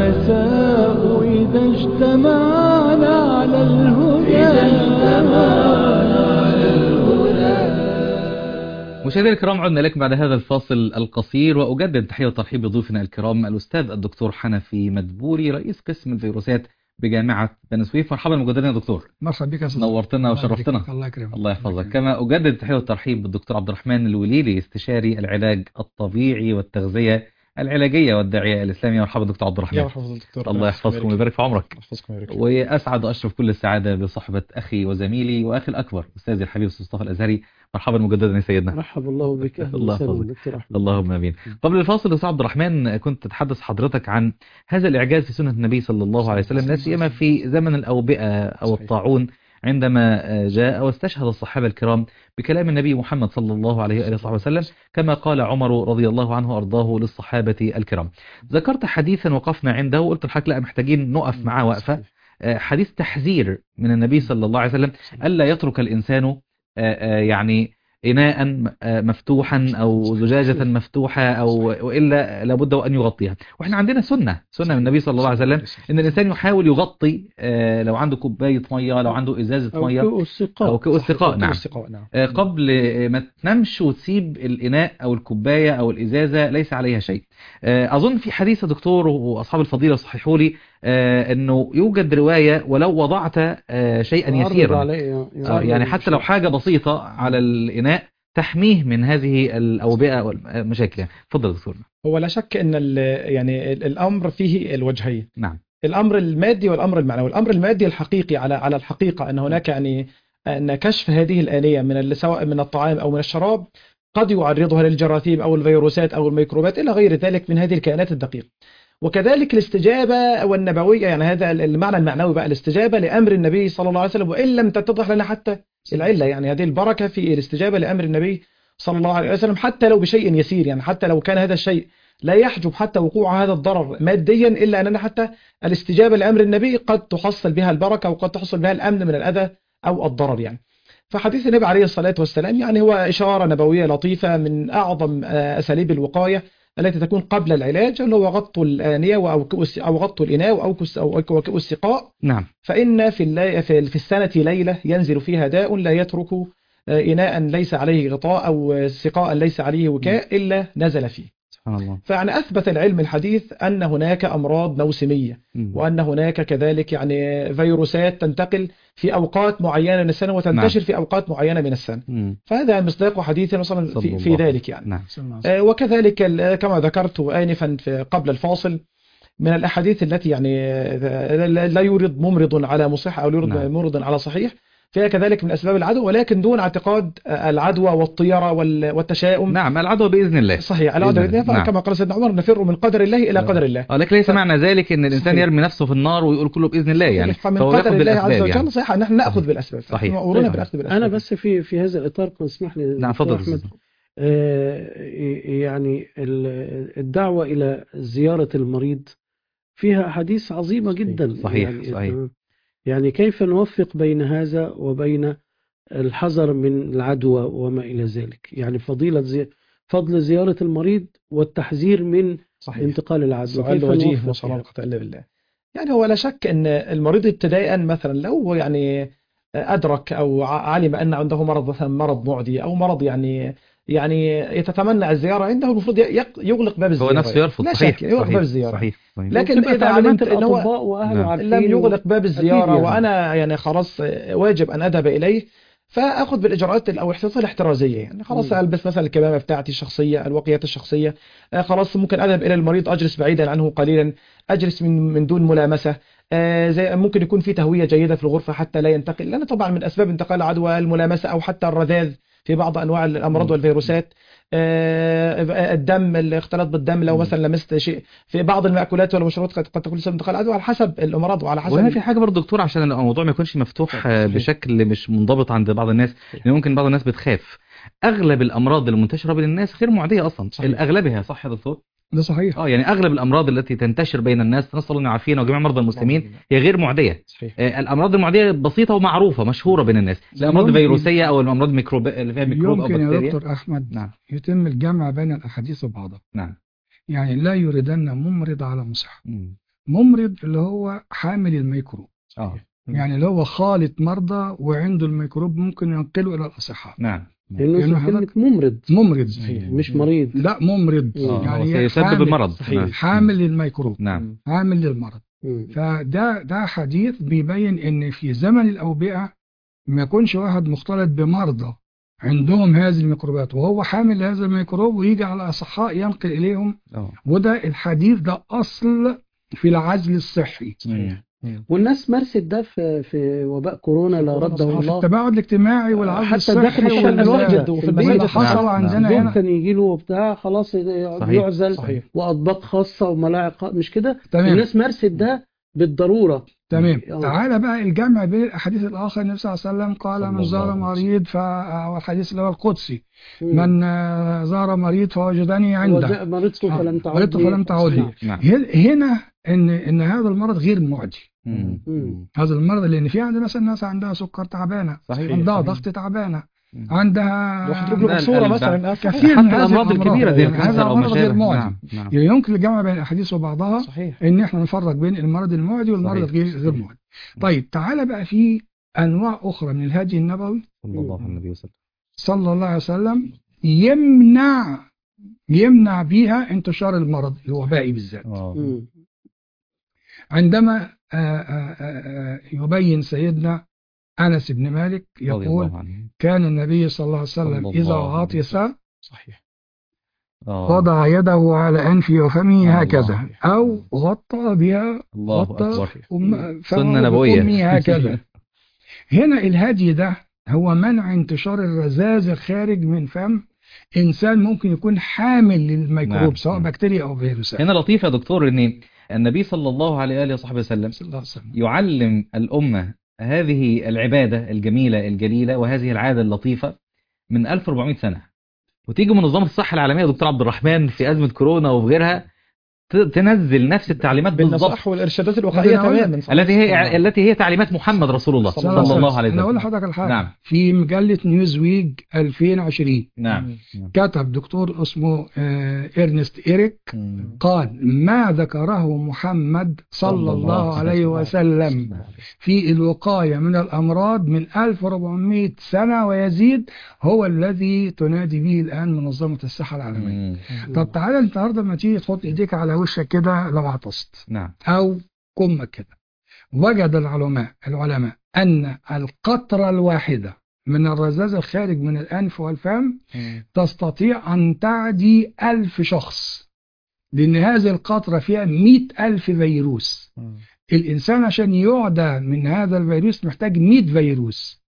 الرؤساء إذا اجتمعنا على الهدى إذا اجتمعنا على الهدى مشاهدينا الكرام عدنا لكم بعد هذا الفاصل القصير وأجدد تحية وترحيب بضيوفنا الكرام الأستاذ الدكتور حنفي مدبوري رئيس قسم الفيروسات بجامعة بني سويف مرحبا مجددا يا دكتور مرحبا بك يا أستاذ. نورتنا الله وشرفتنا يكرمك. الله يكرمك الله يحفظك كما أجدد التحية والترحيب بالدكتور عبد الرحمن الوليلي استشاري العلاج الطبيعي والتغذية العلاجية والداعية الإسلامية مرحبا دكتور عبد يا الرحمن مرحبا دكتور الله يحفظكم ويبارك في عمرك يحفظكم ويبارك فيك. وأسعد وأشرف كل السعادة بصحبة أخي وزميلي وأخي الأكبر أستاذي الحبيب أستاذ مصطفى الأزهري مرحبا مجددا يا سيدنا مرحبا الله بك اهلا الله وسهلا يحفظك. دكتور احمد اللهم امين قبل الفاصل استاذ عبد الرحمن كنت تتحدث حضرتك عن هذا الاعجاز في سنه النبي صلى الله عليه وسلم لا سيما في زمن الاوبئه او صحيح. الطاعون عندما جاء واستشهد الصحابه الكرام بكلام النبي محمد صلى الله عليه واله وصحبه وسلم كما قال عمر رضي الله عنه وارضاه للصحابه الكرام ذكرت حديثا وقفنا عنده وقلت لحضرتك لا محتاجين نقف معاه وقفه صحيح. آه، حديث تحذير من النبي صلى الله عليه وسلم ألا يترك الإنسان آه، آه، يعني إناء آه، مفتوحا أو زجاجة مفتوحة أو وإلا لابد وأن يغطيها وإحنا عندنا سنة سنة من النبي صلى الله عليه وسلم إن الإنسان يحاول يغطي آه، لو عنده كوباية مية لو عنده إزازة او مية كؤوس السقاء أو كؤوس سقاء صحيح. نعم الاستقاء نعم آه، قبل آه، ما تنامش وتسيب الإناء أو الكوباية أو الإزازة ليس عليها شيء آه، أظن في حديث يا دكتور وأصحاب الفضيلة صححوا لي آه، أنه يوجد رواية ولو وضعت آه، شيئا يعرض يسيرا عليه- آه، يعرض يعني حتى لو شيء. حاجة بسيطة على الإناء تحميه من هذه الأوبئة والمشاكل يعني. اتفضل يا دكتور هو لا شك ان ال- يعني ال- الامر فيه الوجهين نعم الامر المادي والامر المعنوي الامر المادي الحقيقي على على الحقيقه ان هناك يعني ان كشف هذه الانيه من ال- سواء من الطعام او من الشراب قد يعرضها للجراثيم او الفيروسات او الميكروبات الى غير ذلك من هذه الكائنات الدقيقه وكذلك الاستجابه والنبويه يعني هذا ال- المعنى المعنوي بقى الاستجابه لامر النبي صلى الله عليه وسلم وان لم تتضح لنا حتى العله يعني هذه البركه في الاستجابه لامر النبي صلى الله عليه وسلم حتى لو بشيء يسير يعني حتى لو كان هذا الشيء لا يحجب حتى وقوع هذا الضرر ماديا الا اننا حتى الاستجابه لامر النبي قد تحصل بها البركه وقد تحصل بها الامن من الاذى او الضرر يعني. فحديث النبي عليه الصلاه والسلام يعني هو اشاره نبويه لطيفه من اعظم آه، اساليب الوقايه التي تكون قبل العلاج اللي هو غط الانيه او كؤوس او غط الاناء او كؤوس او كؤوس السقاء نعم فإن في اللي في في السنة ليلة ينزل فيها داء لا يترك آه، إناء ليس عليه غطاء أو سقاء ليس عليه وكاء إلا نزل فيه سبحان الله فيعني أثبت العلم الحديث أن هناك أمراض موسمية مم. وأن هناك كذلك يعني فيروسات تنتقل في أوقات معينة من السنة وتنتشر نعم. في أوقات معينة من السنة مم. فهذا مصداق حديث مثلا صلى في, في الله ذلك يعني نعم آه، وكذلك ال- كما ذكرت آنفا في- قبل الفاصل من الأحاديث التي يعني آه، لا لا يورد ممرض على مصح أو يورد نعم. ممرض على صحيح فيها كذلك من أسباب العدوى ولكن دون اعتقاد آه، العدوى والطيرة وال- والتشاؤم نعم العدوى بإذن الله صحيح العدوى بإذن الله. نعم. كما قال سيدنا عمر نفر من قدر الله إلى نعم. قدر الله اه لكن ليس ف- معنى ذلك ان الانسان صحيح. يرمي نفسه في النار ويقول كله باذن الله يعني فمن فهو قدر ياخذ الله عز بالاسباب وجل يعني صحيح نحن نأخذ صحيح. بالأسباب صحيح. مأمورون صحيح. بالأخذ بالأسباب انا بس في في هذا الاطار كنت اسمح لي نعم دكتور اتفضل احمد آه، يعني ال- الدعوه الى زياره المريض فيها احاديث عظيمه جدا صحيح، يعني صحيح. يعني كيف نوفق بين هذا وبين الحذر من العدوى وما الى ذلك يعني فضيله زي فضل زياره المريض والتحذير من صحيح انتقال العدوى سؤال كيف وجيه نوفق ما شاء الله يعني؟ لا قوة الا بالله يعني هو لا شك ان المريض ابتداء مثلا لو يعني ادرك او ع- علم ان عنده مرض مثلا مرض معدي او مرض يعني يعني يتتمنى الزياره عنده المفروض يق- يغلق باب هو الزياره نفسه يرفض لا صحيح شك يغلق صحيح باب الزياره صحيح صحيح لكن وتبقى اذا تعليمات علمت ان هو الاطباء واهله نعم. عارفين لم يغلق باب الزياره يعني. وانا يعني خلاص واجب ان اذهب اليه فاخذ بالاجراءات او الاحتياطات الاحترازيه يعني خلاص مم. البس مثلا الكمامه بتاعتي الشخصيه الوقيات الشخصيه آه، خلاص ممكن اذهب الى المريض اجلس بعيدا عنه قليلا اجلس من من دون ملامسه آه، زي ممكن يكون في تهويه جيده في الغرفه حتى لا ينتقل لان طبعا من اسباب انتقال العدوى الملامسه او حتى الرذاذ في بعض انواع الامراض مم. والفيروسات آه، الدم الاختلاط بالدم لو مم. مثلا لمست شيء في بعض المأكولات والمشروبات قد قد تكون سبب انتقال العدوى على حسب الامراض وعلى حسب وهنا في حاجه برضه دكتور عشان الموضوع ما يكونش مفتوح آه، صحيح. بشكل مش منضبط عند بعض الناس لان ممكن بعض الناس بتخاف اغلب الامراض المنتشره بين الناس غير معديه اصلا صحيح. اغلبها صح يا دكتور ده صحيح اه يعني اغلب الامراض التي تنتشر بين الناس نسال الله ان يعافينا وجميع مرضى المسلمين هي غير معديه صحيح آه، الامراض المعديه بسيطه ومعروفه مشهوره بين الناس الامراض يمكن- الفيروسيه او الامراض ميكروب اللي فيها ميكروب او يمكن يا بكتيريا دكتور أحمد نعم يتم الجمع بين الأحاديث وبعضها نعم يعني لا يريدن ممرض على مصح مم. ممرض اللي هو حامل الميكروب اه يعني اللي هو خالط مرضى وعنده الميكروب ممكن ينقله الى الاصحاء نعم لانه لأنه اسم كلمه حضرتك- ممرض ممرض مش مريض لا ممرض آه، يعني يعني سيسبب حامل- المرض صحيح. نعم. حامل للميكروب نعم حامل للمرض مم. فده ده حديث بيبين ان في زمن الاوبئه ما يكونش واحد مختلط بمرضى عندهم هذه الميكروبات وهو حامل هذا الميكروب ويجي على اصحاء ينقل اليهم اه وده الحديث ده اصل في العزل الصحي مم. والناس مارست ده في في وباء كورونا لا رده في الله التباعد الاجتماعي والعزل حتى الصحي داخل الشقة وال- الواحدة وفي البيت. المساجد حصل نعم. عندنا الزوج هنا كان يجي له بتاع خلاص صحيح. يعزل صحيح. واطباق خاصه وملاعق مش كده تمام الناس مارست ده بالضروره تمام آه. تعالى بقى الجمع بين الاحاديث الاخر النبي صلى الله عليه وسلم قال صلى من الله زار عليه مريض ف والحديث اللي هو القدسي مم. من آه، زار مريض فوجدني عنده وجاء مرضت فلم تعد مرضت فلم تعودي. نعم. نعم هل- هنا ان ان هذا المرض غير معدي مم. مم. هذا المرض لان في عندنا مثلا ناس عندها سكر تعبانه صحيح عندها صحيح. ضغط تعبانه مم. عندها واحد رجله لا، مكسوره القلب. مثلا آه، كثير حتى من هذه الامراض الكبيره زي يعني هذا الكانسر او مرض غير مشابه معدي نعم نعم يعني يمكن الجمع بين الاحاديث وبعضها صحيح ان احنا نفرق بين المرض المعدي والمرض صحيح. الغير غير معدي طيب تعالى بقى في انواع اخرى من الهدي النبوي صلى الله عليه النبي وسلم صلى الله عليه وسلم يمنع يمنع بيها انتشار المرض الوبائي بالذات اه مم. عندما آه، آه، آه، يبين سيدنا انس بن مالك رضي يقول الله عنه كان النبي صلى الله عليه صلى وسلم الله اذا عليه عطس صحيح اه وضع يده على انفه وفمه الله. هكذا او غطى بها الله غطى اكبر أم- فمه سنه نبويه بأمه هكذا هنا الهدي ده هو منع انتشار الرذاذ الخارج من فم انسان ممكن يكون حامل للميكروب نعم. سواء بكتيريا او فيروسات هنا لطيف يا دكتور ان النبي صلى الله عليه واله وصحبه وسلم صلى الله عليه وسلم. يعلم الأمة هذه العبادة الجميلة الجليلة وهذه العادة اللطيفة من 1400 سنة وتيجي منظمة الصحة العالمية يا دكتور عبد الرحمن في أزمة كورونا وفي غيرها ت- تنزل نفس التعليمات بالضبط بالنصائح والارشادات الوقائيه أنا أقول لك. تماما صحيح. التي هي التي هي تعليمات محمد رسول الله صلى صلى الله عليه انا اقول وسلم لحضرتك الحاجه نعم في مجله نيوز ويك 2020 نعم كتب دكتور اسمه آه، ارنست ايريك قال ما ذكره محمد صلى الله عليه وسلم في الوقاية من الأمراض من 1400 سنة ويزيد هو الذي تنادي به الآن منظمة الصحة العالمية مم. طب تعالى انت النهارده لما تيجي تحط ايديك على وشك كده لو عطست نعم أو كمك كده وجد العلماء العلماء أن القطرة الواحدة من الرذاذ الخارج من الأنف والفم تستطيع أن تعدي ألف شخص لأن هذه القطرة فيها مئة ألف فيروس الإنسان عشان يعدى من هذا الفيروس محتاج 100 فيروس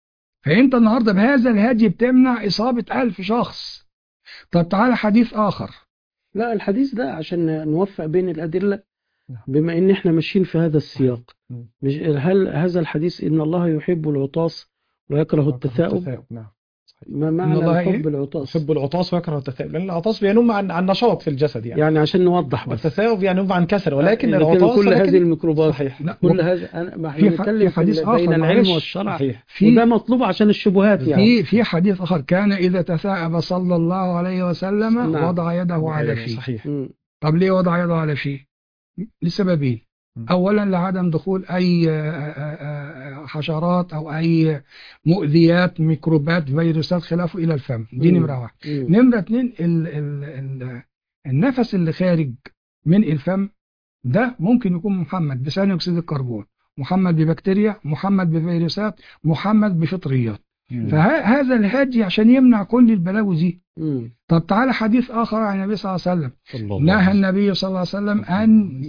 فأنت النهاردة بهذا الهدي بتمنع إصابة ألف شخص طب تعالى حديث آخر لا الحديث ده عشان نوفق بين الأدلة بما ان احنا ماشيين في هذا السياق مش هل هذا الحديث ان الله يحب العطاس ويكره التثاؤب نعم ما إن معنى الله إيه؟ الحب العطاس يحب العطاس ويكره التثاؤب لان العطاس بينم عن عن نشاط في الجسد يعني, يعني عشان نوضح بس والتثاؤب ينم عن كسل ولكن لكن العطاس كل ولكن- هذه الميكروبات صحيح لا كل هذا انا ما في احنا ح- بنتكلم في حديث في آخر، بين العلم معلش. والشرع صحيح في وده مطلوب عشان الشبهات يعني في في حديث آخر كان إذا تثاءب صلى الله عليه وسلم نعم. وضع يده على فيه صحيح مم. طب ليه وضع يده على فيه لسببين م. اولا لعدم دخول اي آه، آه، آه، حشرات او اي مؤذيات ميكروبات فيروسات خلافه الى الفم دي م. نمره واحد مم. نمره اتنين ال ال ال النفس اللي خارج من الفم ده ممكن يكون محمد بثاني اكسيد الكربون محمد ببكتيريا محمد بفيروسات محمد بفطريات فهذا الهدي عشان يمنع كل البلاوي دي مم. طب تعالى حديث اخر عن النبي صلى الله عليه وسلم صلى الله نهى عليه النبي صلى الله عليه وسلم أن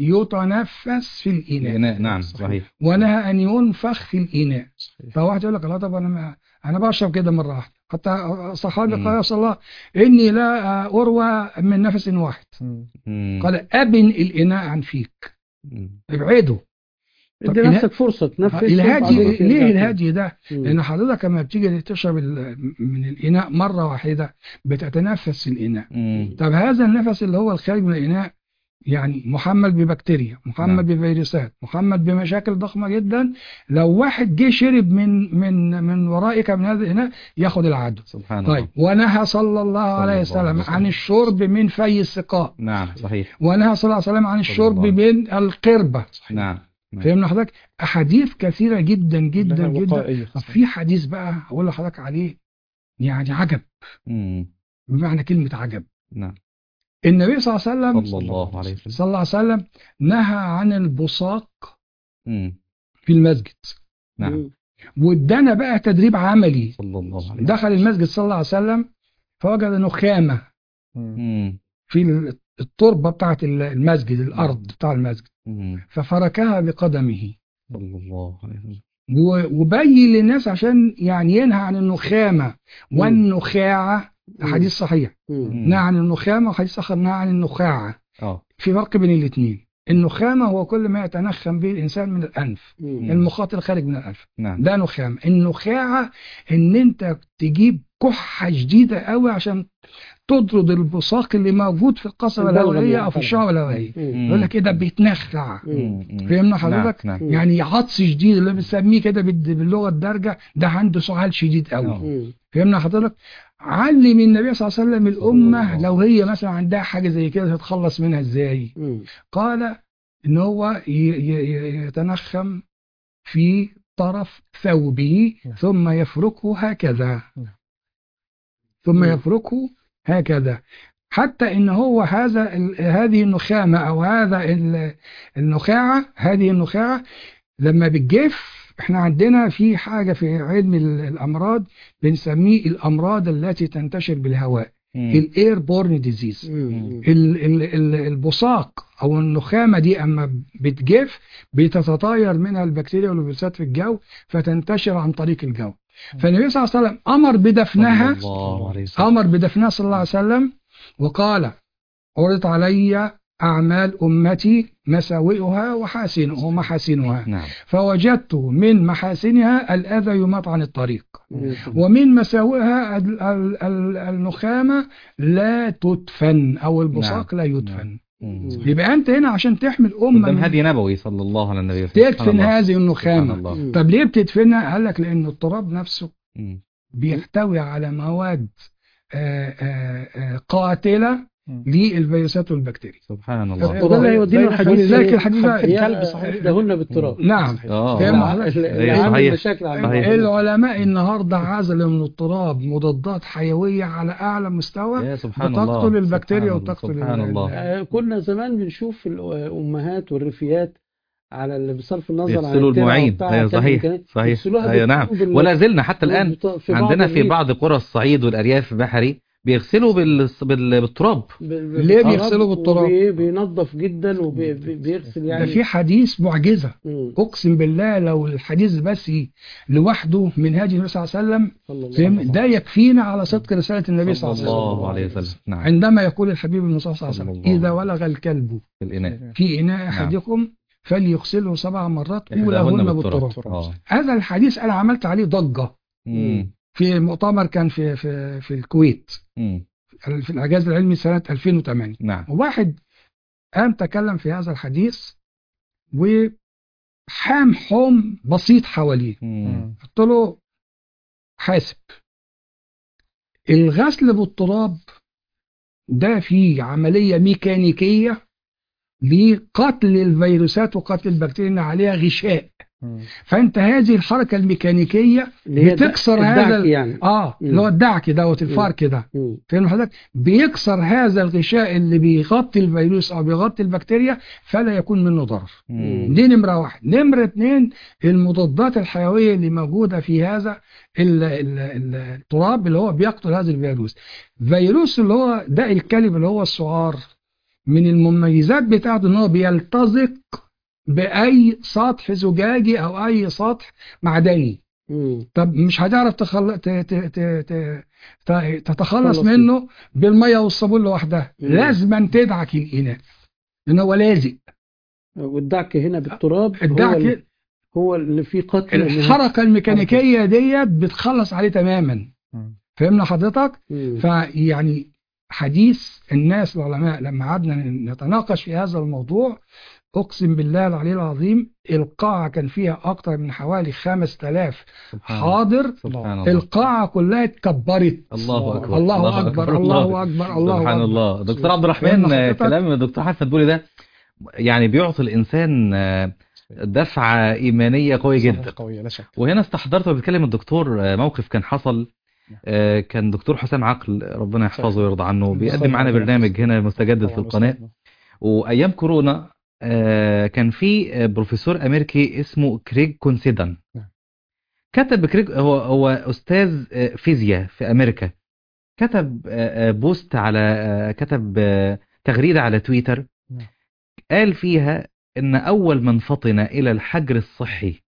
يتنفس في الإناء وسلم. نعم صحيح ونهى أن ينفخ في الإناء صحيح فواحد يقول لك لا طب أنا ما أنا بشرب كده مرة واحدة حتى صحابي مم. قال يا رسول الله إني لا أروى من نفس واحد مم. قال أبن الإناء عن فيك مم. ابعده طب ادي إله- نفسك فرصة تنفس الهادي وبعدين ليه ترجع. الهادي ده؟ مم. لأن حضرتك لما بتيجي تشرب ال- من الإناء مرة واحدة بتتنفس في الإناء مم. طب هذا النفس اللي هو الخارج من الإناء يعني محمل ببكتيريا محمل بفيروسات محمل بمشاكل ضخمة جدا لو واحد جه شرب من من من ورائك من هذا هنا ياخد العدوى سبحان الله طيب ونهى صلى الله عليه الله عليه وسلم وسلم. عن الشرب من في السقاء نعم صحيح ونهى صلى الله عليه وسلم عن الشرب الله. من القربة نعم نعم. فهمنا حضرتك أحاديث كثيرة جدا جدا لها جدا وقائية. طب في حديث بقى هقول لحضرتك عليه يعني عجب مم. بمعنى كلمة عجب نعم النبي صلى الله عليه وسلم صلى الله عليه وسلم صلى الله عليه وسلم نهى عن البصاق مم. في المسجد نعم مم. وادانا بقى تدريب عملي صلى الله عليه وسلم دخل المسجد صلى الله عليه وسلم فوجد نخامة مم. في التربة بتاعت المسجد الأرض بتاع المسجد مم. ففركها بقدمه صلى الله عليه وسلم و- وبين للناس عشان يعني ينهى عن النخامة والنخاعة ده حديث صحيح مم. نهى عن النخامة وحديث آخر نهى عن النخاعة اه في فرق بين الاثنين النخامة هو كل ما يتنخم به الإنسان من الأنف مم. المخاط الخارج من الأنف نعم ده نخامة النخاعة إن أنت تجيب كحة شديدة قوي عشان تطرد البصاق اللي موجود في القصبة البلغم الهوائية يعني أو في طبعا. الشعب الهوائية مم. يقول لك كده بيتنخع مم. مم. فهمنا نعم. حضرتك؟ نعم مم. يعني عطس شديد اللي بنسميه كده بال- باللغة الدارجة ده عنده سعال شديد قوي آه. مم. فهمنا حضرتك علم النبي صلى الله عليه وسلم الأمة الله. لو هي مثلا عندها حاجة زي كده تتخلص منها ازاي مم. قال ان هو ي- ي- ي- يتنخم في طرف ثوبه ثم يفركه هكذا ثم مم. يفركه هكذا حتى ان هو هذا ال- هذه النخامة او هذا ال- النخاعة هذه النخاعة لما بتجف احنا عندنا في حاجة في علم ال- الامراض بنسميه الامراض التي تنتشر بالهواء مم. الاير بورن ديزيز مم. ال- ال- ال- البصاق او النخامه دي اما بتجف بتتطاير منها البكتيريا والفيروسات في الجو فتنتشر عن طريق الجو فالنبي صلى الله عليه وسلم امر بدفنها صلى الله عليه وسلم امر بدفنها صلى الله عليه وسلم وقال عرض علي اعمال امتي مساوئها وحاسن ومحاسنها نعم فوجدت من محاسنها الاذى يماط عن الطريق مم. ومن مساوئها ال- ال- ال- النخامة لا تدفن أو البصاق لا يدفن مم. يبقى أنت هنا عشان تحمل أمة قدام من- هدي نبوي صلى الله على النبي سبحان تدفن الله. هذه سبحان النخامة الله مم. طب ليه بتدفنها؟ قال لك لأن التراب نفسه مم. بيحتوي على مواد آه، آه، آه، قاتلة مم. للفيروسات والبكتيريا سبحان الله وده اللي هيودينا زي الحديث ولذلك الحديث ده- الكلب صحيح دهن بالتراب نعم اه فاهم آه. حضرتك؟ أيوة، عامل صحيح. مشاكل على صحيح. الموضوع. العلماء النهارده عزلوا من التراب مضادات حيوية على أعلى مستوى يا سبحان الله بتقتل البكتيريا سبحان الله. وتقتل سبحان ال- الله آه، كنا زمان بنشوف الامهات والريفيات على اللي بصرف النظر عن يغسلوا الترعة المواعين وبتاع ايوه كان صحيح كان صحيح يغسلوها ايوه نعم بالطوب ال- ولا زلنا حتى الان بالط- في بعض عندنا في الريف. بعض قرى الصعيد والارياف البحري بيغسلوا بال... بال... بالتراب ب- ب- ليه بالتراب بيغسلوا بالتراب؟ وبي- بينظف جدا وبيغسل ده يعني في حديث معجزة مم. اقسم بالله لو الحديث بس لوحده من هدي النبي صلى الله عليه وسلم صلى الله عليه فهم؟ وسلم. ده يكفينا على صدق رسالة النبي صلى صلى الله عليه وسلم الله عليه وسلم نعم عندما يقول الحبيب المصطفى صلى الله صلى عليه الله وسلم إذا عليه ولغ الكلب في الإناء في إناء أحدكم فليغسله سبع مرات إحداهن أولهن بالتراب. بالتراب اه هذا الحديث أنا عملت عليه ضجة مم. في مؤتمر كان في في في الكويت مم. في الإعجاز العلمي سنة 2008 نعم واحد قام تكلم في هذا الحديث وحام حوم بسيط حواليه مم. قلت له حاسب الغسل بالتراب ده فيه عملية ميكانيكية لقتل الفيروسات وقتل البكتيريا إن عليها غشاء فانت هذه الحركة الميكانيكية اللي هي بتكسر الدعك هذا ال- يعني اه مم. اللي هو الدعك دوت الفارك ده مم. فاهم حضرتك بيكسر هذا الغشاء اللي بيغطي الفيروس او بيغطي البكتيريا فلا يكون منه ضرر مم. دي نمرة واحد نمرة اتنين المضادات الحيوية اللي موجودة في هذا ال- ال- ال- التراب اللي هو بيقتل هذا الفيروس فيروس اللي هو داء الكلب اللي هو السعار من المميزات بتاعته ان هو بيلتزق بأي سطح زجاجي او اي سطح معدني مم. طب مش هتعرف تخل... ت... ت... ت... ت... ت... تتخلص تخلص منه بالمية والصابون لوحدها مم. لازم تدعك الإناء لأن هو لازق والدعك هنا بالتراب هو الدعك ال- هو اللي فيه قتل الحركة الميكانيكية ديت بتخلص عليه تماما مم. فهمنا حضرتك مم. فيعني حديث الناس العلماء لما قعدنا نتناقش في هذا الموضوع أقسم بالله العلي العظيم القاعة كان فيها أكتر من حوالي 5000 سبحان حاضر سبحان الله القاعة كلها اتكبرت الله اكبر الله أكبر الله أكبر الله سبحان أكبر الله دكتور عبد لأن الرحمن آه، حضرتك- كلام الدكتور حسن بولي ده يعني بيعطي الانسان آه، دفعه ايمانيه قويه صحيح، جدا قوية لا شك وهنا استحضرت وبيتكلم الدكتور آه، موقف كان حصل آه، كان دكتور حسام عقل ربنا يحفظه ويرضى عنه بيقدم معانا برنامج هنا مستجدد في طبعاً القناه أستاذنا. وايام كورونا آه، كان في آه، بروفيسور امريكي اسمه كريج كونسيدان نعم. كتب كريج هو هو استاذ آه، فيزياء في امريكا كتب آه، آه، بوست على آه، كتب آه، تغريده على تويتر نعم. قال فيها ان اول من فطن الى الحجر الصحي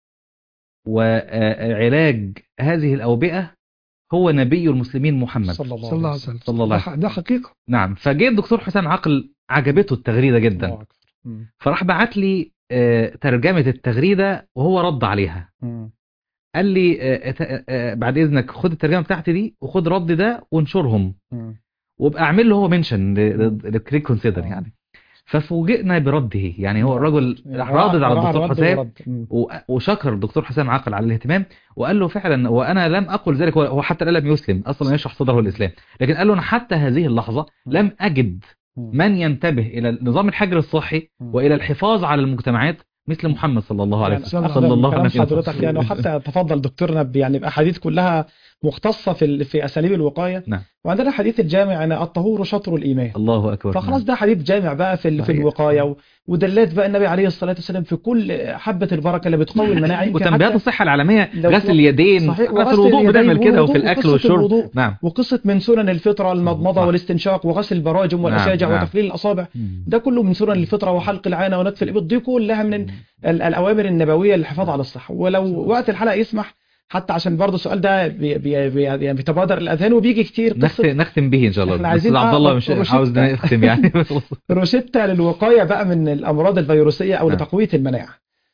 وعلاج هذه الاوبئه هو نبي المسلمين محمد صلى الله صلى الله عليه عليه وسلم صلى الله ده عليه ح- ده حقيقة نعم فجاء الدكتور حسام عقل عجبته التغريده جدا الله أكبر. مم. فراح بعت لي آه، ترجمة التغريدة وهو رد عليها مم. قال لي آه، آه، آه، بعد إذنك خد الترجمة بتاعتي دي وخد رد ده وانشرهم مم. وابقى اعمل له هو منشن لكريك كونسيدر آه. يعني ففوجئنا برده يعني هو الرجل راح رادد على راح الدكتور رد حسام ورد. مم. و- وشكر الدكتور حسام عقل على الاهتمام وقال له فعلا وانا لم اقل ذلك هو- هو حتى لم يسلم اصلا يشرح صدره الاسلام لكن قال له انا حتى هذه اللحظه لم اجد مم. من ينتبه الى نظام الحجر الصحي مم. والى الحفاظ على المجتمعات مثل محمد صلى الله عليه يعني وسلم أخذ صلى الله كلام عليه وسلم حضرتك يعني وحتى تفضل دكتورنا ب- يعني باحاديث كلها مختصه في ال- في اساليب الوقايه نعم. وعندنا حديث الجامع ان الطهور شطر الايمان الله اكبر فخلاص ده حديث جامع بقى في ال- في صحيح. الوقايه و- ودلات بقى النبي عليه الصلاه والسلام في كل حبه البركه اللي بتقوي المناعه يمكن وتنبيهات حتى الصحه العالميه لو- غسل اليدين صحيح، احنا في وغسل الوضوء اليدين بنعمل كده وفي والوضوء الاكل وقصة والشرب الوضوء. نعم وقصه من سنن الفطره المضمضه صح. والاستنشاق وغسل البراجم والاشاجع نعم. وتقليل الاصابع ده كله من سنن الفطره وحلق العانه ونتف الابط دي كلها من ال- الاوامر النبويه للحفاظ على الصحه ولو وقت الحلقه يسمح حتى عشان برضه السؤال ده بي بي بي يعني بيتبادر الاذهان وبيجي كتير نختم قصه نختم به ان شاء الله إحنا بس عايزين عبد آه، الله مش روشتة. عاوز نختم يعني روشتة للوقايه بقى من الامراض الفيروسيه او نعم. لتقويه المناعه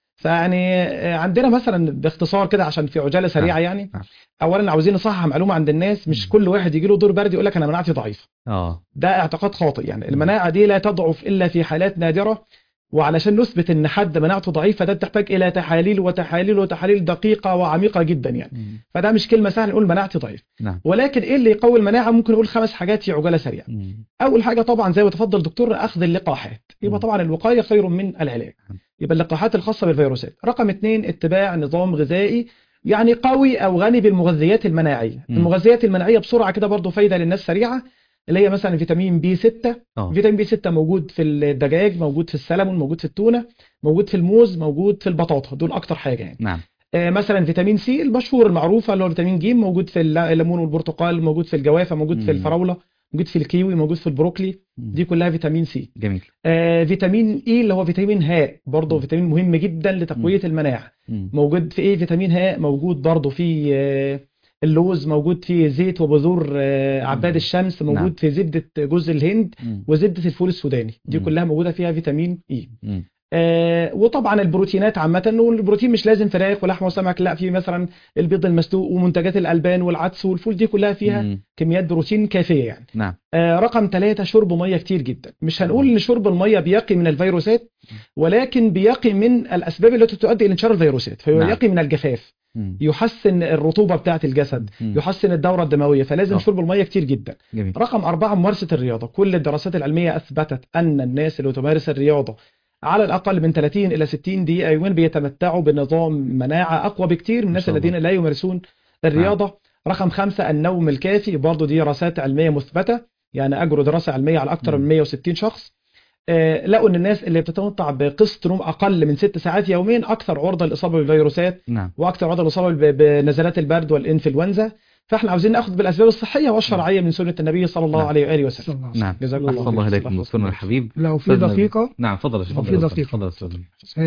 فيعني آه، عندنا مثلا باختصار كده عشان في عجاله سريعه يعني نعم. اولا عاوزين نصحح معلومه عند الناس مش كل واحد يجي له دور برد يقول لك انا مناعتي ضعيفه اه ده اعتقاد خاطئ يعني المناعه دي لا تضعف الا في حالات نادره وعلشان نثبت ان حد مناعته ضعيفه ده تحتاج الى تحاليل وتحاليل وتحاليل دقيقه وعميقه جدا يعني فده مش كلمه سهله نقول مناعتي ضعيف نعم ولكن ايه اللي يقوي المناعه ممكن نقول خمس حاجات في عجاله سريعه مم. اول حاجه طبعا زي ما تفضل دكتور اخذ اللقاحات يبقى مم. طبعا الوقايه خير من العلاج نعم. يبقى اللقاحات الخاصه بالفيروسات رقم اثنين اتباع نظام غذائي يعني قوي او غني بالمغذيات المناعيه مم. المغذيات المناعيه بسرعه كده برضو فايده للناس سريعه اللي هي مثلا فيتامين بي 6 اه فيتامين بي 6 موجود في الدجاج موجود في السلمون موجود في التونه موجود في الموز موجود في البطاطا دول اكتر حاجه يعني نعم آه، مثلا فيتامين سي المشهور المعروفه اللي هو فيتامين ج موجود في الل- الليمون والبرتقال موجود في الجوافه موجود في مم. الفراوله موجود في الكيوي موجود في البروكلي مم. دي كلها فيتامين سي جميل آه، فيتامين اي اللي هو فيتامين هاء برضه مم. فيتامين مهم جدا لتقويه المناعه مم. موجود في ايه فيتامين هاء موجود برضه في آه، اللوز موجود في زيت وبذور آه، عباد مم. الشمس نعم. موجود في زبده جوز الهند مم. وزبده الفول السوداني دي مم. كلها موجوده فيها فيتامين اي مم. آه وطبعا البروتينات عامه والبروتين مش لازم فراخ ولحمه وسمك لا في مثلا البيض المسلوق ومنتجات الالبان والعدس والفول دي كلها فيها مم. كميات بروتين كافيه يعني نعم آه رقم ثلاثة شرب ميه كتير جدا مش هنقول ان شرب الميه بيقي من الفيروسات ولكن بيقي من الاسباب التي تؤدي الى انتشار الفيروسات فهو نعم. يقي من الجفاف مم. يحسن الرطوبه بتاعه الجسد مم. يحسن الدوره الدمويه فلازم آه. شرب الميه كتير جدا جميل رقم أربعة ممارسة الرياضة كل الدراسات العلمية أثبتت أن الناس اللي تمارس الرياضة على الأقل من 30 إلى 60 دقيقة يوميا بيتمتعوا بنظام مناعة أقوى بكتير من الناس شاء الله. الذين لا يمارسون الرياضة رقم خمسة النوم الكافي برضو دي دراسات علمية مثبتة يعني أجروا دراسة علمية على أكثر من 160 شخص آه، لقوا ان الناس اللي بتتمتع بقسط نوم اقل من ست ساعات يوميا اكثر عرضه للاصابه بالفيروسات نعم واكثر عرضه للاصابه ب- بنزلات البرد والانفلونزا فاحنا عاوزين ناخذ بالاسباب الصحيه والشرعيه من سنه النبي صلى الله نعم. عليه واله وسلم صلى الله عليه وسلم. نعم جزاكم أحسن الله خير. إليكم دكتورنا الحبيب لو في أستاذنا- دقيقة نعم تفضل يا شيخ لو في تفضل. دقيقة. تفضل يا أستاذ.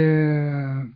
آه،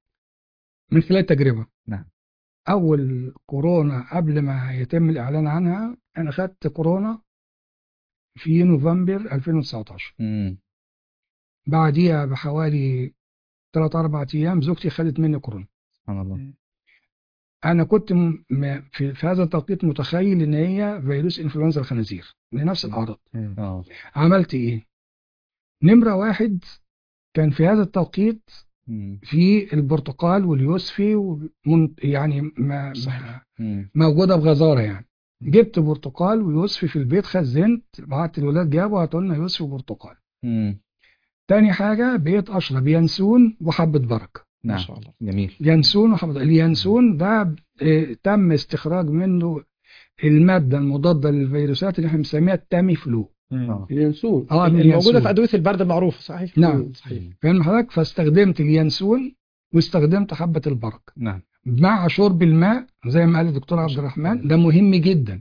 من خلال تجربة نعم. أول كورونا قبل ما يتم الإعلان عنها أنا خدت كورونا في نوفمبر 2019 مم. بعديها بحوالي 3 4 أيام زوجتي خدت مني كورونا سبحان الله انا كنت م- م- في في هذا التوقيت متخيل ان هي فيروس انفلونزا الخنازير لنفس الاعراض اه عملت ايه نمرة واحد كان في هذا التوقيت مم. في البرتقال واليوسفي ومن يعني ما ما مم. موجودة بغزارة يعني جبت برتقال ويوسفي في البيت خزنت بعت الولاد جابوا هاتوا لنا يوسفي وبرتقال مم. تاني حاجة بقيت أشرب ينسون وحبة بركة ما نعم شاء الله جميل ينسون وحبة اليانسون ده آه، تم استخراج منه المادة المضادة للفيروسات اللي احنا بنسميها التامي فلو آه. اليانسون اه من الموجودة في اليانسون أدوية البرد المعروفة صحيح نعم. صحيح فاهم حضرتك فاستخدمت اليانسون واستخدمت حبة البركة نعم مع شرب الماء زي ما قال الدكتور عبد الرحمن ده مهم جدا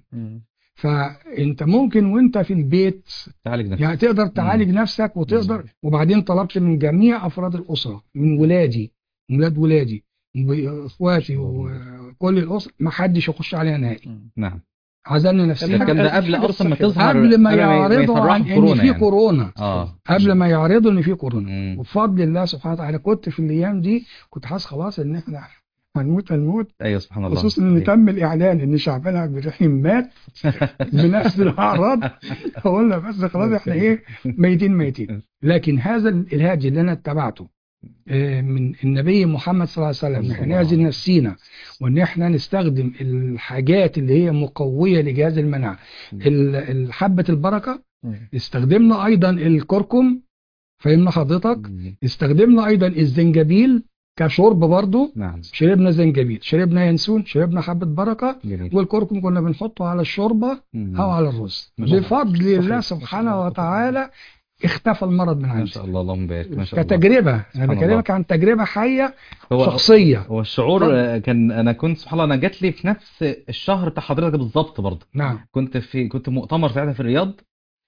فانت ممكن وانت في البيت تعالج نفسك يعني تقدر تعالج نفسك وتقدر وبعدين طلبت من جميع افراد الاسره من ولادي ولاد ولادي واخواتي وكل الاسره ما حدش يخش عليها نهائي نعم عزلنا ده نفسنا كان ده قبل الحجر اصلا ما الصحي. تظهر قبل ما قبل يعرضوا يصرحوا عن ان بكورونا في يعني. كورونا اه قبل ما يعرضوا ان في كورونا مم. وبفضل الله سبحانه وتعالى كنت في الايام دي كنت حاسس خلاص ان احنا هنموت هنموت ايوه سبحان الله خصوصا ان صحيح. تم الاعلان ان شعبان عبد الرحيم مات بنفس الاعراض قلنا بس خلاص احنا ايه ميتين ميتين لكن هذا الهاج اللي انا اتبعته آه، من النبي محمد صلى الله عليه وسلم ان احنا نعزل نفسينا وان احنا نستخدم الحاجات اللي هي مقويه لجهاز المناعه ال- ال- حبه البركه استخدمنا ايضا الكركم فهمنا حضرتك مم. استخدمنا ايضا الزنجبيل كشرب برضه نعم شربنا زنجبيل شربنا ينسون شربنا حبة بركة جميل والكركم كنا بنحطه على الشوربة مم. أو على الرز ما شاء الله. بفضل الله صحيح. سبحانه وتعالى اختفى المرض من ما عندي شاء الله اللهم بارك ما شاء الله كتجربة أنا سبحان الله. بكلمك عن تجربة حية هو شخصية هو الشعور آه، كان انا كنت سبحان الله انا جات لي في نفس الشهر بتاع حضرتك بالظبط برضه نعم كنت في كنت مؤتمر ساعتها في الرياض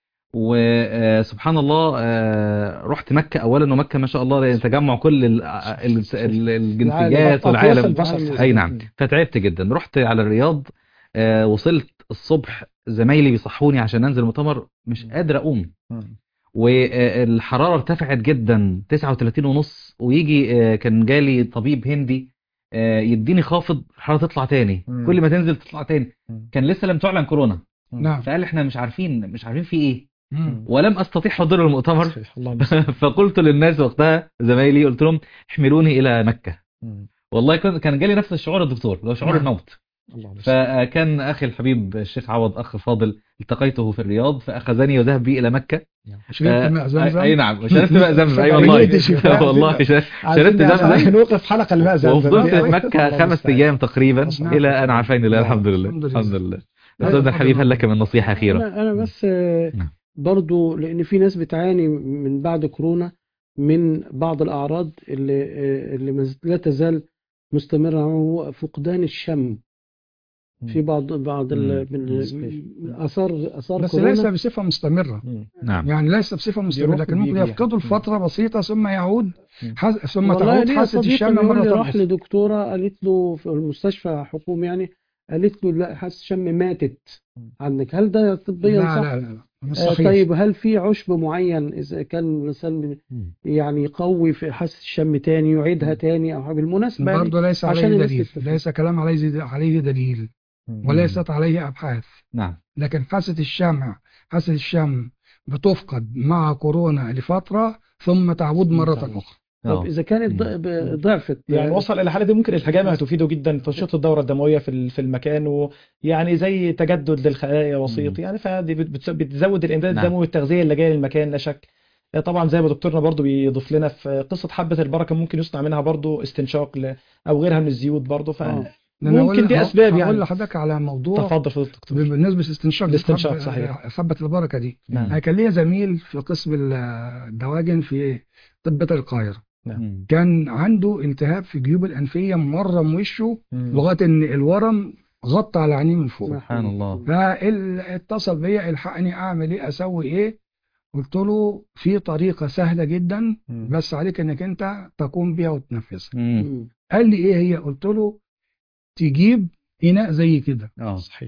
وسبحان الله آه، رحت مكة أولا ومكة ما شاء الله لأن تجمع كل ال- ال- ال- الجنسيات أطياف والعالم البشر. أي نعم فتعبت جدا رحت على الرياض آه، وصلت الصبح زمايلي بيصحوني عشان أنزل المؤتمر مش قادر أقوم والحرارة ارتفعت جدا 39 ونص ويجي آه، كان جالي طبيب هندي آه، يديني خافض الحرارة تطلع تاني مم. كل ما تنزل تطلع تاني مم. كان لسه لم تعلن كورونا نعم فقال احنا مش عارفين مش عارفين في ايه مم. ولم استطيع حضور المؤتمر صحيح اللهم صل. فقلت للناس وقتها زمايلي قلت لهم احملوني الى مكة والله كان كان جالي نفس الشعور الدكتور اللي هو شعور نعم. الموت اللهم صل. فكان اخي الحبيب الشيخ عوض اخ فاضل التقيته في الرياض فاخذني وذهب بي الى مكة شربت ماء زمزم اي نعم شربت ماء زمزم اي والله لقيت شفاء. والله شربت عايزين زمزم عايزين نوقف حلقة الماء زمزم وفضلت دي. في مكة الله خمس المستعان. ايام تقريبا نعم. الى ان عافاني الله الحمد لله الحمد لله. الحمد لله استاذنا الحبيب هل لك من نصيحة اخيرة انا انا بس آه، نعم. برضو لان في ناس بتعاني من بعد كورونا من بعض الاعراض اللي آه، اللي ما ز- لا تزال مستمره هو فقدان الشم في بعض بعض ال- من من اثار اثار بس ليس كورونا بصفة مستمرة نعم يعني ليس بصفة مستمرة يروح لكن ممكن وبيجي يفقده يعني. لفترة بسيطة ثم يعود مم. حس... ثم والله تعود ليا حاسة صديق الشم بيقول لي مرة راح أخرى لدكتوره قالت له في المستشفى حكومي يعني قالت له لا حاسه الشم ماتت عنك هل ده طبيا لا صح؟ لا لا مش آه، صحيح طيب هل في عشب معين اذا كان الانسان يعني يقوي في حاسه الشم تاني يعيدها تاني او حاجة؟ بالمناسبه يعني برضه ليس عشان عليه الناس دليل تستفيد. ليس كلام عليه عليه دليل وليست عليه أبحاث نعم لكن حاسة الشمع حاسة الشم بتفقد مع كورونا لفترة ثم تعود مرة تعود. أخرى طب آه. اذا كانت ض- ب- ضعفت يعني وصل الى الحاله دي ممكن الحجامه هتفيده جدا تنشيط الدوره الدمويه في ال- في المكان ويعني زي تجدد للخلايا بسيط مم. يعني فدي بت- بتس- بتزود الامداد نعم. الدموي والتغذيه اللي جايه للمكان لا شك طبعا زي ما دكتورنا برضو بيضيف لنا في قصه حبه البركه ممكن يصنع منها برضو استنشاق ل- او غيرها من الزيوت برضو آه. لأن فممكن أقول- دي اسباب هقول يعني لحضرتك على موضوع تفضل فضل الدكتور بالنسبة للاستنشاق الاستنشاق، حبة- صحيح. حبة البركة دي نعم أنا كان ليا زميل في قسم ال- الدواجن في طب بيت القاهرة مم. كان عنده التهاب في جيوب الأنفية مورم وشه مم. لغاية إن الورم غطى على عينيه من فوق سبحان الله فاتصل بيا الحقني اعمل ايه اسوي ايه قلت له في طريقه سهله جدا مم. بس عليك انك انت تقوم بيها وتنفذها مم. مم. قال لي ايه هي قلت له تجيب اناء زي كده اه صحيح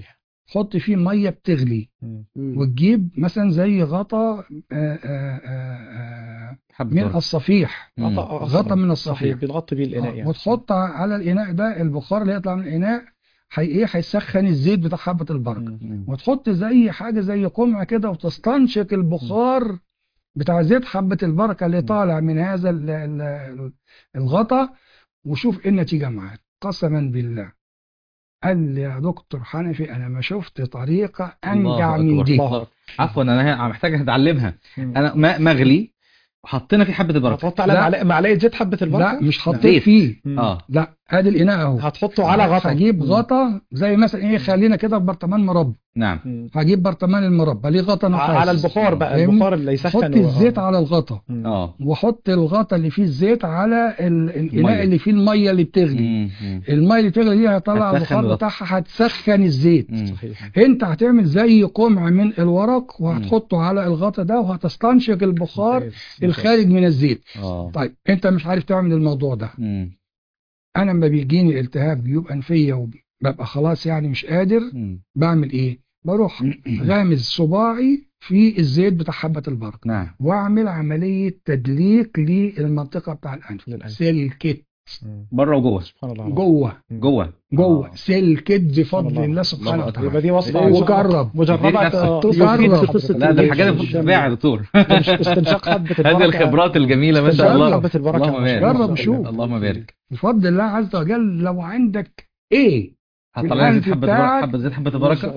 تحط فيه ميه بتغلي مم. مم. وتجيب مثلا زي غطا آه، آه، آه، حبة من ورق. الصفيح مم. غطا غطا من صحيح الصفيح بنغطي بيه الاناء آه، يعني وتحط على الاناء ده البخار اللي يطلع من الاناء هي ايه هيسخن الزيت بتاع حبه البركه مم. مم. وتحط زي حاجه زي قمع كده وتستنشق البخار بتاع زيت حبه البركه اللي طالع من هذا ال- ال- الغطا وشوف ايه النتيجه معاك قسما بالله قال لي يا دكتور حنفي انا ما شفت طريقه انجع الله من أكبر. دي الله. عفوا انا محتاج اتعلمها مم. انا ماء مغلي وحطينا فيه حبة البركة هتحط على لا. معلقه معلقه زيت حبه البركه لا مش زيت. حطيت فيه مم. اه لا ادي الاناء اهو هتحطه على غطا هجيب مم. غطا زي مثلا ايه خلينا كده في برطمان مربى نعم مم. هجيب برطمان المربى ليه غطا نحاس على البخار بقى فاهمني؟ البخار اللي يسخن حط و- الزيت آه. على الغطا مم. اه وحط الغطا اللي فيه الزيت على ال- المية. الاناء اللي فيه الميه اللي بتغلي مم. مم. الميه اللي بتغلي دي هتطلع هتسخن البخار الغطا. بتاعها هتسخن الزيت مم. صحيح انت هتعمل زي قمع من الورق وهتحطه على الغطا ده وهتستنشق البخار الخارج من الزيت اه طيب انت مش عارف تعمل الموضوع ده مم. انا لما بيجيني التهاب جيوب انفيه وببقى خلاص يعني مش قادر مم. بعمل ايه بروح غامز صباعي في الزيت بتاع حبه البركه نعم واعمل عمليه تدليك للمنطقه بتاع الانف للأنف. سلكت مم. بره وجوه سبحان الله جوه جوه جوه آه. سلكت بفضل الله. الله سبحانه الله وتعالى يبقى دي وصفه وجرب. مجربه دي نفسك. آه، جرب. يفيد في قصه لا ده الحاجات الشم. بتتباع يا دكتور استنشاق حبه البركه هذه الخبرات الجميلة ما شاء استنشاق الله حبه البركه اللهم ما شاء بارك الله. جرب شوف. اللهم بارك بفضل الله عز وجل لو عندك ايه هطلع زيت الأنف حبة بتاعك. حبة زيت حبة البركة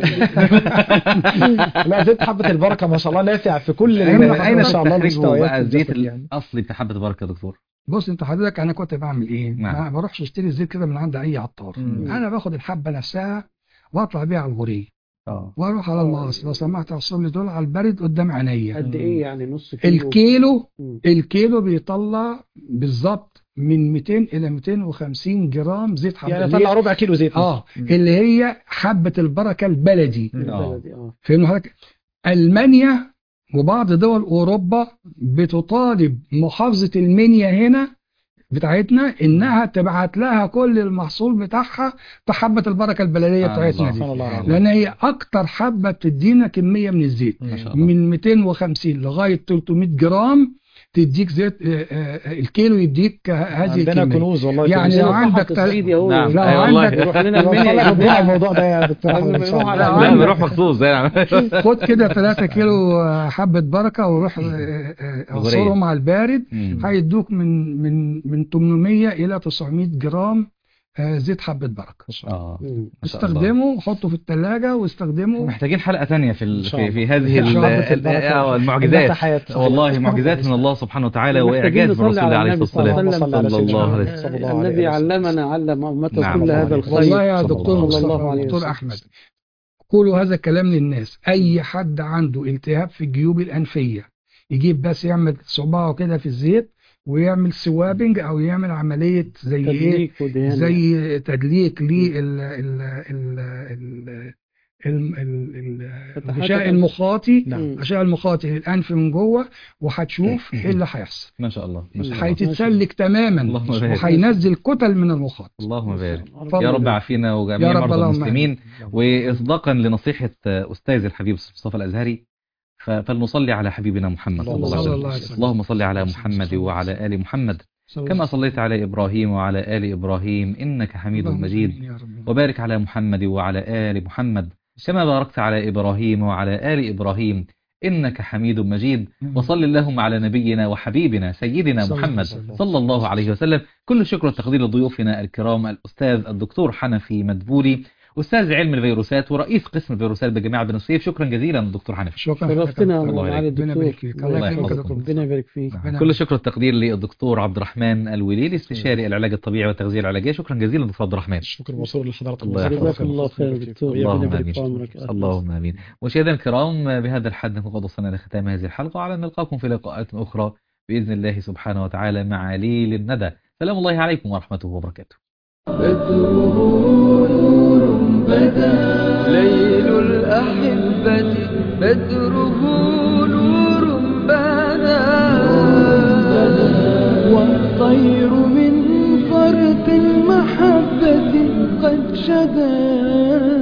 لا زيت حبه البركه ما شاء الله نافع في كل أين ال- أين ما شاء الله تستخرجه المستويات بقى الزيت الجسد يعني. الأصلي بتاع حبة البركة يا دكتور بص انت حضرتك انا كنت بعمل ايه نعم. ما بروحش اشتري الزيت كده من عند اي عطار مم. انا باخد الحبه نفسها واطلع بيها على الغوريه اه واروح على المقص لو سمحت اوصل لي دول على البرد قدام عينيا قد ايه يعني نص كيلو الكيلو مم. الكيلو بيطلع بالظبط من 200 الى 250 جرام زيت حبه يعني اللي طلع هي- ربع كيلو زيت اه مم. اللي هي حبه البركه البلدي مم. البلدي اه فاهم حضرتك المانيا وبعض دول اوروبا بتطالب محافظه المنيا هنا بتاعتنا انها تبعت لها كل المحصول بتاعها بحبه البركه البلديه سبحان بتاعتنا الله، دي سبحان الله العظيم. لان هي اكتر حبه بتدينا كميه من الزيت ما شاء الله من 250 لغايه 300 جرام تديك زيت آه، آه، الكيلو يديك هذه عندنا الكميه كنوز والله يعني كنوز. لو زي عندك مصلحة الصعيد يا هو نعم لو أي والله عندك- يروح لنا والله المنيا نبيع على الموضوع ده يا دكتور احمد ان شاء يروح الله على لا عندك- بروح مخصوص يعني خد كده 3 كيلو آه، حبه بركه وروح آه، آه، اعصرهم على البارد مم. هيدوك من من من 800 الى 900 جرام آه، زيت حبه بركه اه مم. ما شاء الله. استخدمه حطه في الثلاجه واستخدمه محتاجين حلقة تانية في ال... إن شاء في, الله. في هذه ال... شعبة ال- البركة. آه، النفع المعجزات حياة. والله معجزات من الله سبحانه وتعالى محتاجين وإعجاز نصلي بالرسول على عليه النبي الصلاة صلى الله والسلام عليه صلى صلى الله عليه وسلم. وسلم صلى الله عليه النبي وسلم. علمنا علم امته نعم. كل هذا الخير والله يا صلى دكتور الله عليه مصطفى وسلم. دكتور احمد قولوا هذا الكلام للناس اي حد عنده التهاب في الجيوب الانفيه يجيب بس يعمل صباعه كده في الزيت ويعمل سوابنج او يعمل عمليه زي ايه تدليك ودهان زي تدليك لل ال ال ال ال ال- ال- ال- فتحات الغشاء الأنف. المخاطي نعم. مم. الغشاء المخاطي للانف من جوه وهتشوف ايه اللي هيحصل ما شاء الله ما شاء الله هيتتسلك تماما اللهم بارك وهينزل كتل من المخاط اللهم بارك اتفضل. يا رب عافينا وجميع يا رب مرضى اللهم المسلمين وإصداقا لنصيحة أستاذ الحبيب مصطفى الأزهري ف- فلنصلي على حبيبنا محمد صلى الله عليه صلى وسلم الله عليه وسلم اللهم صل على محمد وعلى آل محمد صلى كما الله صليت على إبراهيم وعلى آل إبراهيم إنك حميد اللهم مجيد آمين يا رب. وبارك على محمد وعلى آل محمد كما باركت على إبراهيم وعلى آل إبراهيم إنك حميد مجيد وصل اللهم على نبينا وحبيبنا سيدنا صلى الله محمد عليه وسلم. صلى الله عليه وسلم كل الشكر والتقدير لضيوفنا الكرام الأستاذ الدكتور حنفي مدبولي أستاذ علم الفيروسات ورئيس قسم الفيروسات بجامعة بن سويف شكرا جزيلا دكتور حنفي شكرا شرفتنا لك. الله معالي يبارك. ربنا الدكتور يبارك فيك. الله يكرمك يا دكتور. ربنا يبارك فيك ربنا كل الشكر والتقدير للدكتور عبد الرحمن الوليلي استشاري العلاج الطبيعي والتغذية العلاجية شكرا جزيلا دكتور عبد الرحمن الشكر موصول لحضراتكم الله يحفظك. جزاكم الله خير دكتور اللهم ربنا يبارك آمين. في عمرك اللهم امين مشاهدينا الكرام بهذا الحد نكون قد وصلنا لختام هذه الحلقه وعلى ان نلقاكم في لقاءات اخرى باذن الله سبحانه وتعالى مع ليل الندى سلام الله عليكم ورحمته وبركاته بدره نور بدا ليل الأحبة بدره نور بدا والطير من فرط المحبة قد شدا